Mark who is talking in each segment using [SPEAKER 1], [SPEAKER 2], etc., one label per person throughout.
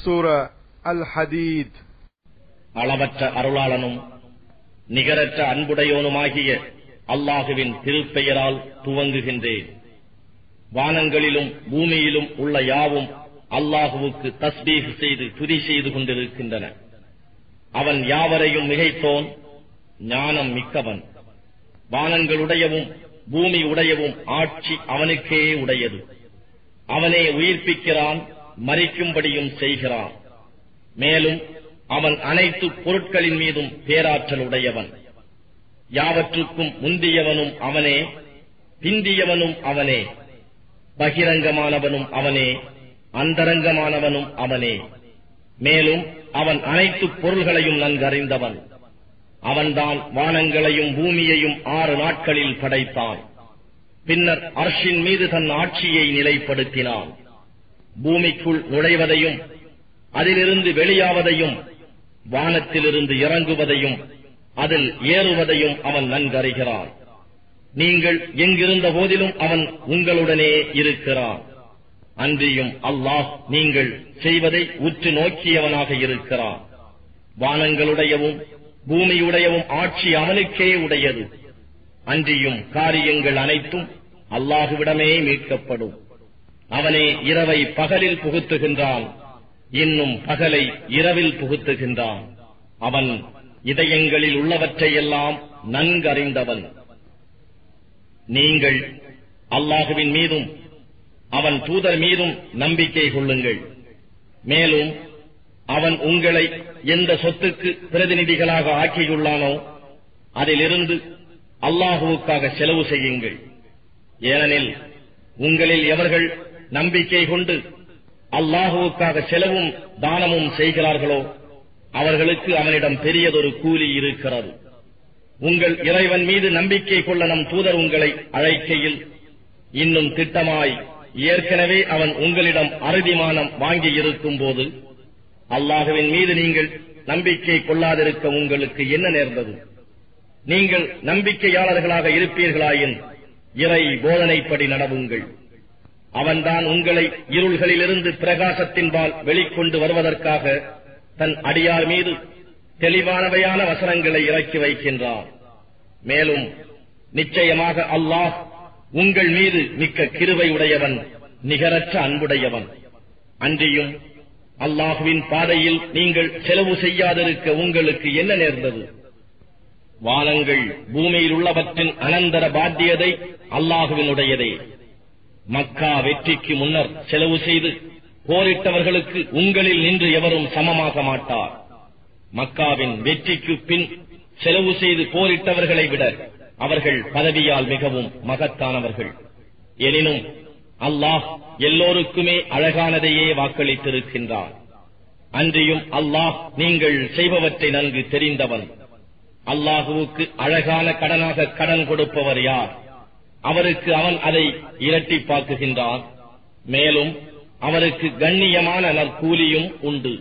[SPEAKER 1] சூரா அல் ஹதீத்
[SPEAKER 2] அளவற்ற அருளாளனும் நிகரற்ற அன்புடையோனுமாகிய அல்லாஹுவின் திருப்பெயரால் துவங்குகின்றேன் வானங்களிலும் பூமியிலும் உள்ள யாவும் அல்லாஹுவுக்கு தஸ்பீக் செய்து துதி செய்து கொண்டிருக்கின்றன அவன் யாவரையும் மிகைத்தோன் ஞானம் மிக்கவன் வானங்களுடையவும் பூமி உடையவும் ஆட்சி அவனுக்கே உடையது அவனே உயிர்ப்பிக்கிறான் மறிக்கும்படியும் செய்கிறான் மேலும் அவன் அனைத்து பொருட்களின் மீதும் பேராற்றல் உடையவன் யாவற்றுக்கும் முந்தியவனும் அவனே பிந்தியவனும் அவனே பகிரங்கமானவனும் அவனே அந்தரங்கமானவனும் அவனே மேலும் அவன் அனைத்து பொருள்களையும் நன்கறிந்தவன் அவன்தான் வானங்களையும் பூமியையும் ஆறு நாட்களில் படைத்தான் பின்னர் அர்ஷின் மீது தன் ஆட்சியை நிலைப்படுத்தினான் பூமிக்குள் நுழைவதையும் அதிலிருந்து வெளியாவதையும் வானத்திலிருந்து இறங்குவதையும் அதில் ஏறுவதையும் அவன் நன்கறிகிறான் நீங்கள் எங்கிருந்த போதிலும் அவன் உங்களுடனே இருக்கிறான் அன்றியும் அல்லாஹ் நீங்கள் செய்வதை உற்று நோக்கியவனாக இருக்கிறான் வானங்களுடையவும் பூமியுடையவும் ஆட்சி அவனுக்கே உடையது அன்றியும் காரியங்கள் அனைத்தும் அல்லாஹுவிடமே மீட்கப்படும் அவனே இரவை பகலில் புகுத்துகின்றான் இன்னும் பகலை இரவில் புகுத்துகின்றான் அவன் இதயங்களில் உள்ளவற்றையெல்லாம் நன்கறிந்தவன் நீங்கள் அல்லாஹுவின் மீதும் அவன் தூதர் மீதும் நம்பிக்கை கொள்ளுங்கள் மேலும் அவன் உங்களை எந்த சொத்துக்கு பிரதிநிதிகளாக ஆக்கியுள்ளானோ அதிலிருந்து அல்லாஹுவுக்காக செலவு செய்யுங்கள் ஏனெனில் உங்களில் எவர்கள் நம்பிக்கை கொண்டு அல்லாஹுவுக்காக செலவும் தானமும் செய்கிறார்களோ அவர்களுக்கு அவனிடம் பெரியதொரு கூலி இருக்கிறது உங்கள் இறைவன் மீது நம்பிக்கை கொள்ள நம் தூதர் உங்களை அழைக்கையில் இன்னும் திட்டமாய் ஏற்கனவே அவன் உங்களிடம் அறுதிமானம் வாங்கி இருக்கும் போது அல்லாஹுவின் மீது நீங்கள் நம்பிக்கை கொள்ளாதிருக்க உங்களுக்கு என்ன நேர்ந்தது நீங்கள் நம்பிக்கையாளர்களாக இருப்பீர்களாயின் இறை போதனைப்படி நடவுங்கள் அவன்தான் உங்களை இருள்களிலிருந்து பிரகாசத்தின்பால் வெளிக்கொண்டு வருவதற்காக தன் அடியார் மீது தெளிவானவையான வசனங்களை இறக்கி வைக்கின்றான் மேலும் நிச்சயமாக அல்லாஹ் உங்கள் மீது மிக்க கிருவை உடையவன் நிகரற்ற அன்புடையவன் அன்றியும் அல்லாஹுவின் பாதையில் நீங்கள் செலவு செய்யாதிருக்க உங்களுக்கு என்ன நேர்ந்தது வானங்கள் பூமியில் உள்ளவற்றின் அனந்தர பாத்தியதை அல்லாஹுவினுடையதே மக்கா வெற்றிக்கு முன்னர் செலவு செய்து போரிட்டவர்களுக்கு உங்களில் நின்று எவரும் சமமாக மாட்டார் மக்காவின் வெற்றிக்கு பின் செலவு செய்து போரிட்டவர்களை விட அவர்கள் பதவியால் மிகவும் மகத்தானவர்கள் எனினும் அல்லாஹ் எல்லோருக்குமே அழகானதையே வாக்களித்திருக்கின்றான் அன்றியும் அல்லாஹ் நீங்கள் செய்பவற்றை நன்கு தெரிந்தவன் அல்லாஹுவுக்கு அழகான கடனாக கடன் கொடுப்பவர் யார் அவருக்கு அவன் அதை இரட்டிப்பாக்குகின்றான் மேலும் அவருக்கு கண்ணியமான நற்கூலியும் உண்டு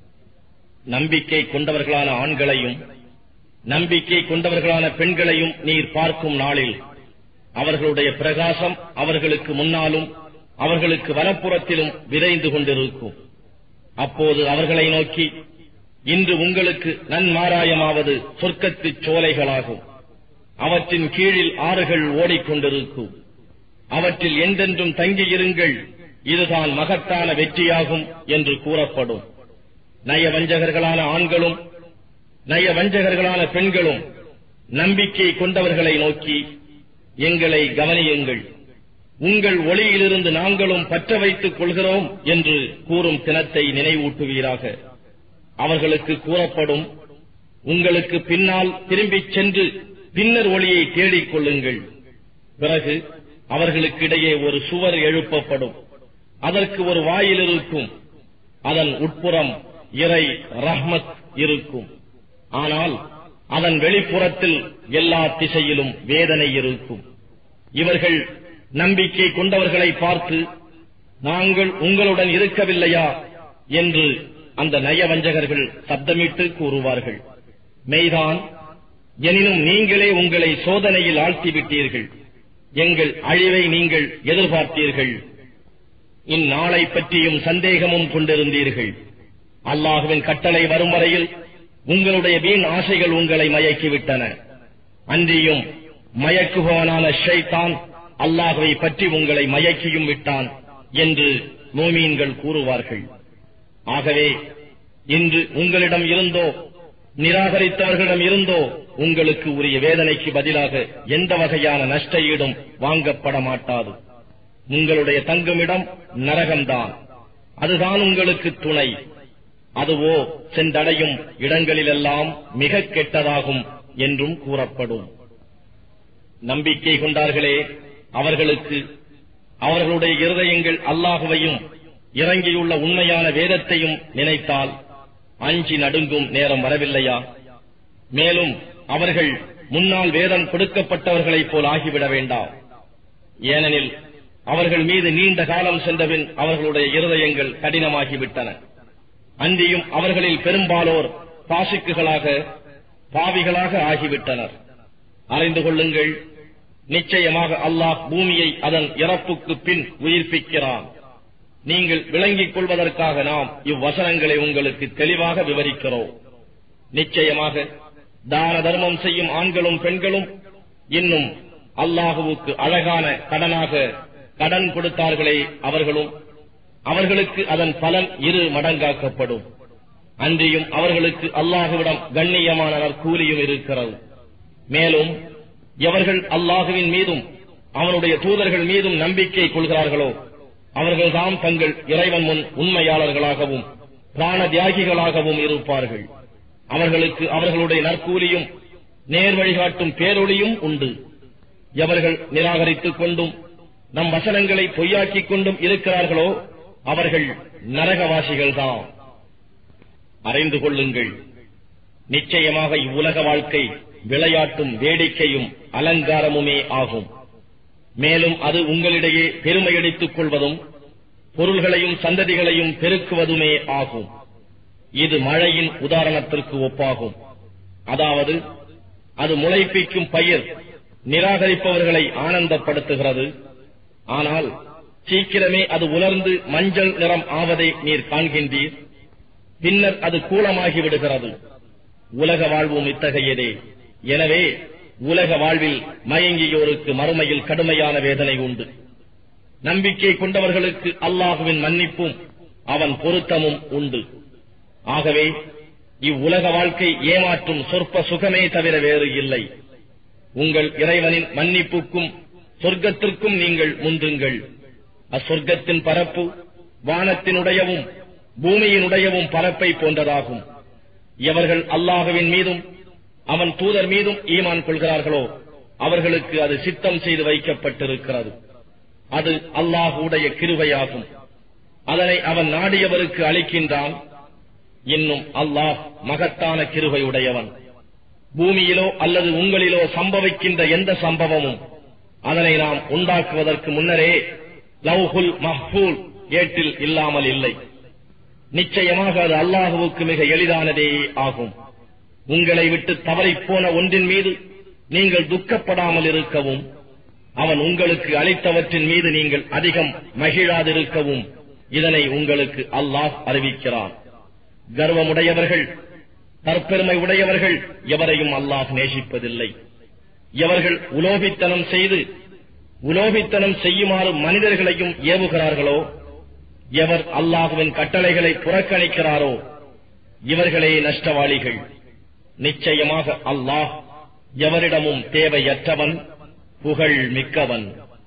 [SPEAKER 2] நம்பிக்கை கொண்டவர்களான ஆண்களையும் நம்பிக்கை கொண்டவர்களான பெண்களையும் நீர் பார்க்கும் நாளில் அவர்களுடைய பிரகாசம் அவர்களுக்கு முன்னாலும் அவர்களுக்கு வலப்புறத்திலும் விரைந்து கொண்டிருக்கும் அப்போது அவர்களை நோக்கி இன்று உங்களுக்கு நன்மாராயமாவது சொர்க்கத்துச் சோலைகளாகும் அவற்றின் கீழில் ஆறுகள் ஓடிக்கொண்டிருக்கும் அவற்றில் என்றென்றும் தங்கியிருங்கள் இதுதான் மகத்தான வெற்றியாகும் என்று கூறப்படும் நயவஞ்சகர்களான ஆண்களும் நயவஞ்சகர்களான பெண்களும் நம்பிக்கை கொண்டவர்களை நோக்கி எங்களை கவனியுங்கள் உங்கள் ஒளியிலிருந்து நாங்களும் பற்ற வைத்துக் கொள்கிறோம் என்று கூறும் தினத்தை நினைவூட்டுவீராக அவர்களுக்கு கூறப்படும் உங்களுக்கு பின்னால் திரும்பிச் சென்று பின்னர் ஒளியை தேடிக் கொள்ளுங்கள் பிறகு அவர்களுக்கிடையே ஒரு சுவர் எழுப்பப்படும் அதற்கு ஒரு வாயில் இருக்கும் அதன் உட்புறம் இறை ரஹ்மத் இருக்கும் ஆனால் அதன் வெளிப்புறத்தில் எல்லா திசையிலும் வேதனை இருக்கும் இவர்கள் நம்பிக்கை கொண்டவர்களை பார்த்து நாங்கள் உங்களுடன் இருக்கவில்லையா என்று அந்த நயவஞ்சகர்கள் சப்தமிட்டு கூறுவார்கள் மெய்தான் எனினும் நீங்களே உங்களை சோதனையில் ஆழ்த்திவிட்டீர்கள் எங்கள் அழிவை நீங்கள் எதிர்பார்த்தீர்கள் இந்நாளை பற்றியும் சந்தேகமும் கொண்டிருந்தீர்கள் அல்லாஹுவின் கட்டளை வரும் வரையில் உங்களுடைய வீண் ஆசைகள் உங்களை மயக்கிவிட்டன அன்றியும் மயக்குபவனான ஷைத்தான் அல்லாஹுவை பற்றி உங்களை மயக்கியும் விட்டான் என்று மோமீன்கள் கூறுவார்கள் ஆகவே இன்று உங்களிடம் இருந்தோ நிராகரித்தவர்களிடம் இருந்தோ உங்களுக்கு உரிய வேதனைக்கு பதிலாக எந்த வகையான நஷ்ட ஈடும் வாங்கப்பட மாட்டாது உங்களுடைய தங்குமிடம் நரகம்தான் அதுதான் உங்களுக்கு துணை அதுவோ சென்றடையும் இடங்களிலெல்லாம் மிக கெட்டதாகும் என்றும் கூறப்படும் நம்பிக்கை கொண்டார்களே அவர்களுக்கு அவர்களுடைய இருதயங்கள் அல்லாஹுவையும் இறங்கியுள்ள உண்மையான வேதத்தையும் நினைத்தால் அஞ்சி நடுங்கும் நேரம் வரவில்லையா மேலும் அவர்கள் முன்னால் வேதம் கொடுக்கப்பட்டவர்களைப் போல் ஆகிவிட வேண்டாம் ஏனெனில் அவர்கள் மீது நீண்ட காலம் சென்றபின் அவர்களுடைய இருதயங்கள் கடினமாகிவிட்டன அன்றியும் அவர்களில் பெரும்பாலோர் பாசிக்குகளாக பாவிகளாக ஆகிவிட்டனர் அறிந்து கொள்ளுங்கள் நிச்சயமாக அல்லாஹ் பூமியை அதன் இறப்புக்கு பின் உயிர்ப்பிக்கிறான் நீங்கள் விளங்கிக் கொள்வதற்காக நாம் இவ்வசனங்களை உங்களுக்கு தெளிவாக விவரிக்கிறோம் நிச்சயமாக தான தர்மம் செய்யும் ஆண்களும் பெண்களும் இன்னும் அல்லாஹுவுக்கு அழகான கடனாக கடன் கொடுத்தார்களே அவர்களும் அவர்களுக்கு அதன் பலன் இரு மடங்காக்கப்படும் அன்றியும் அவர்களுக்கு அல்லாஹுவிடம் கண்ணியமான நற்கூலியும் இருக்கிறது மேலும் எவர்கள் அல்லாஹுவின் மீதும் அவனுடைய தூதர்கள் மீதும் நம்பிக்கை கொள்கிறார்களோ அவர்கள்தாம் தங்கள் இறைவன் முன் உண்மையாளர்களாகவும் பிராண தியாகிகளாகவும் இருப்பார்கள் அவர்களுக்கு அவர்களுடைய நற்கூலியும் நேர் வழிகாட்டும் பேரொழியும் உண்டு எவர்கள் நிராகரித்துக் கொண்டும் நம் வசனங்களை பொய்யாக்கிக் கொண்டும் இருக்கிறார்களோ அவர்கள் நரகவாசிகள்தான் அறிந்து கொள்ளுங்கள் நிச்சயமாக இவ்வுலக வாழ்க்கை விளையாட்டும் வேடிக்கையும் அலங்காரமுமே ஆகும் மேலும் அது உங்களிடையே பெருமையடித்துக் கொள்வதும் பொருள்களையும் சந்ததிகளையும் பெருக்குவதுமே ஆகும் இது மழையின் உதாரணத்திற்கு ஒப்பாகும் அதாவது அது முளைப்பிக்கும் பயிர் நிராகரிப்பவர்களை ஆனந்தப்படுத்துகிறது ஆனால் சீக்கிரமே அது உலர்ந்து மஞ்சள் நிறம் ஆவதை நீர் காண்கின்றீர் பின்னர் அது கூலமாகி விடுகிறது உலக வாழ்வும் இத்தகையதே எனவே உலக வாழ்வில் மயங்கியோருக்கு மறுமையில் கடுமையான வேதனை உண்டு நம்பிக்கை கொண்டவர்களுக்கு அல்லாஹுவின் மன்னிப்பும் அவன் பொருத்தமும் உண்டு ஆகவே இவ்வுலக வாழ்க்கை ஏமாற்றும் சொற்ப சுகமே தவிர வேறு இல்லை உங்கள் இறைவனின் மன்னிப்புக்கும் சொர்க்கத்திற்கும் நீங்கள் முந்துங்கள் அச்சொர்க்கத்தின் பரப்பு வானத்தினுடையவும் பூமியினுடையவும் பரப்பை போன்றதாகும் எவர்கள் அல்லாஹுவின் மீதும் அவன் தூதர் மீதும் ஈமான் கொள்கிறார்களோ அவர்களுக்கு அது சித்தம் செய்து வைக்கப்பட்டிருக்கிறது அது அல்லாஹுடைய கிருவையாகும் அதனை அவன் நாடியவருக்கு அளிக்கின்றான் இன்னும் அல்லாஹ் மகத்தான கிருவை உடையவன் பூமியிலோ அல்லது உங்களிலோ சம்பவிக்கின்ற எந்த சம்பவமும் அதனை நாம் உண்டாக்குவதற்கு முன்னரே லவ்ஹுல் மஹ்பூல் ஏட்டில் இல்லாமல் இல்லை நிச்சயமாக அது அல்லாஹுவுக்கு மிக எளிதானதே ஆகும் உங்களை விட்டு தவறிப் போன ஒன்றின் மீது நீங்கள் துக்கப்படாமல் இருக்கவும் அவன் உங்களுக்கு அளித்தவற்றின் மீது நீங்கள் அதிகம் மகிழாதிருக்கவும் இதனை உங்களுக்கு அல்லாஹ் அறிவிக்கிறான் கர்வமுடையவர்கள் தற்பெருமை உடையவர்கள் எவரையும் அல்லாஹ் நேசிப்பதில்லை எவர்கள் உலோபித்தனம் செய்து உலோபித்தனம் செய்யுமாறு மனிதர்களையும் ஏவுகிறார்களோ எவர் அல்லாஹுவின் கட்டளைகளை புறக்கணிக்கிறாரோ இவர்களே நஷ்டவாளிகள் நிச்சயமாக அல்லாஹ் எவரிடமும் தேவையற்றவன் புகழ் மிக்கவன்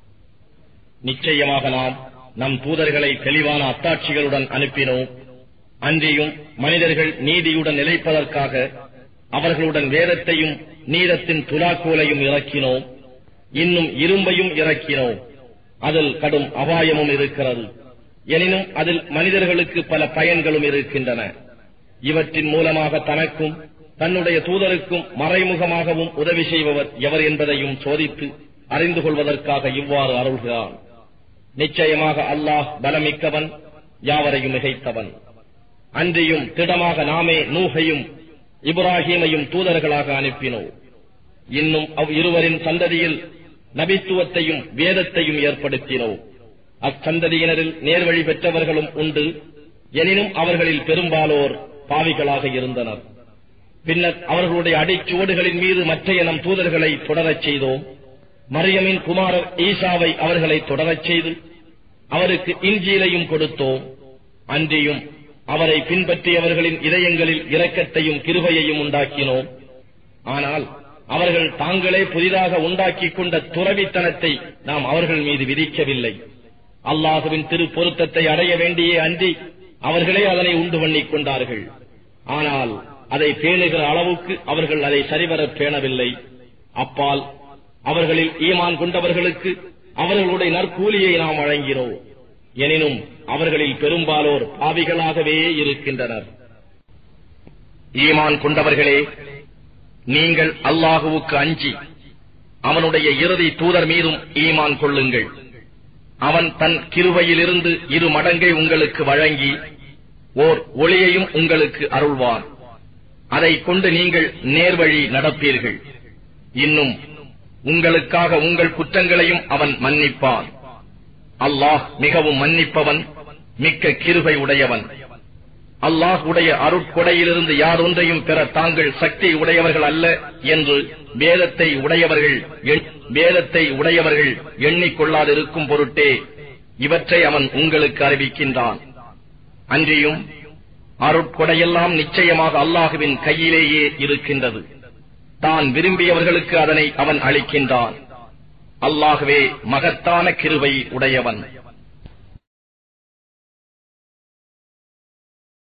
[SPEAKER 2] நிச்சயமாக நாம் நம் தூதர்களை தெளிவான அத்தாட்சிகளுடன் அனுப்பினோம் அன்றியும் மனிதர்கள் நீதியுடன் நிலைப்பதற்காக அவர்களுடன் வேதத்தையும் நீரத்தின் துலாக்கோலையும் இறக்கினோம் இன்னும் இரும்பையும் இறக்கினோம் அதில் கடும் அபாயமும் இருக்கிறது எனினும் அதில் மனிதர்களுக்கு பல பயன்களும் இருக்கின்றன இவற்றின் மூலமாக தனக்கும் தன்னுடைய தூதருக்கும் மறைமுகமாகவும் உதவி செய்பவர் எவர் என்பதையும் சோதித்து அறிந்து கொள்வதற்காக இவ்வாறு அருள்கிறான் நிச்சயமாக அல்லாஹ் பலமிக்கவன் யாவரையும் மிகைத்தவன் அன்றியும் திடமாக நாமே நூகையும் இப்ராஹீமையும் தூதர்களாக அனுப்பினோம் இன்னும் அவ் இருவரின் சந்ததியில் நபித்துவத்தையும் வேதத்தையும் ஏற்படுத்தினோம் அச்சந்ததியினரில் நேர்வழி பெற்றவர்களும் உண்டு எனினும் அவர்களில் பெரும்பாலோர் பாவிகளாக இருந்தனர் பின்னர் அவர்களுடைய அடிச்சுவடுகளின் மீது மற்றைய நம் தூதர்களை தொடரச் செய்தோம் மரியமின் குமாரர் ஈசாவை அவர்களை தொடரச் செய்து அவருக்கு இஞ்சியிலையும் கொடுத்தோம் அன்றியும் அவரை பின்பற்றியவர்களின் இதயங்களில் இரக்கத்தையும் கிருபையையும் உண்டாக்கினோம் ஆனால் அவர்கள் தாங்களே புதிதாக உண்டாக்கிக் கொண்ட துறவித்தனத்தை நாம் அவர்கள் மீது விதிக்கவில்லை அல்லாஹுவின் திரு பொருத்தத்தை அடைய வேண்டியே அன்றி அவர்களே அதனை உண்டு பண்ணிக் கொண்டார்கள் ஆனால் அதை பேணுகிற அளவுக்கு அவர்கள் அதை சரிவரப் பேணவில்லை அப்பால் அவர்களில் ஈமான் கொண்டவர்களுக்கு அவர்களுடைய நற்கூலியை நாம் வழங்கினோம் எனினும் அவர்களில் பெரும்பாலோர் பாவிகளாகவே இருக்கின்றனர் ஈமான் கொண்டவர்களே நீங்கள் அல்லாஹுவுக்கு அஞ்சி அவனுடைய இறுதி தூதர் மீதும் ஈமான் கொள்ளுங்கள் அவன் தன் கிருபையிலிருந்து இரு மடங்கை உங்களுக்கு வழங்கி ஓர் ஒளியையும் உங்களுக்கு அருள்வான் அதைக் கொண்டு நீங்கள் நேர்வழி நடப்பீர்கள் இன்னும் உங்களுக்காக உங்கள் குற்றங்களையும் அவன் மன்னிப்பான் அல்லாஹ் மிகவும் மன்னிப்பவன் மிக்க கிருபை உடையவன் அல்லாஹ் உடைய அருட்கொடையிலிருந்து யாரொன்றையும் பெற தாங்கள் சக்தி உடையவர்கள் அல்ல என்று வேதத்தை உடையவர்கள் எண்- வேதத்தை உடையவர்கள் எண்ணிக்கொள்ளாதிருக்கும் பொருட்டே இவற்றை அவன் உங்களுக்கு அறிவிக்கின்றான் அன்றியும் அருட்கொடையெல்லாம் நிச்சயமாக அல்லாஹுவின் கையிலேயே இருக்கின்றது தான் விரும்பியவர்களுக்கு அதனை அவன் அளிக்கின்றான் அல்லாகவே மகத்தான கிருபை உடையவன்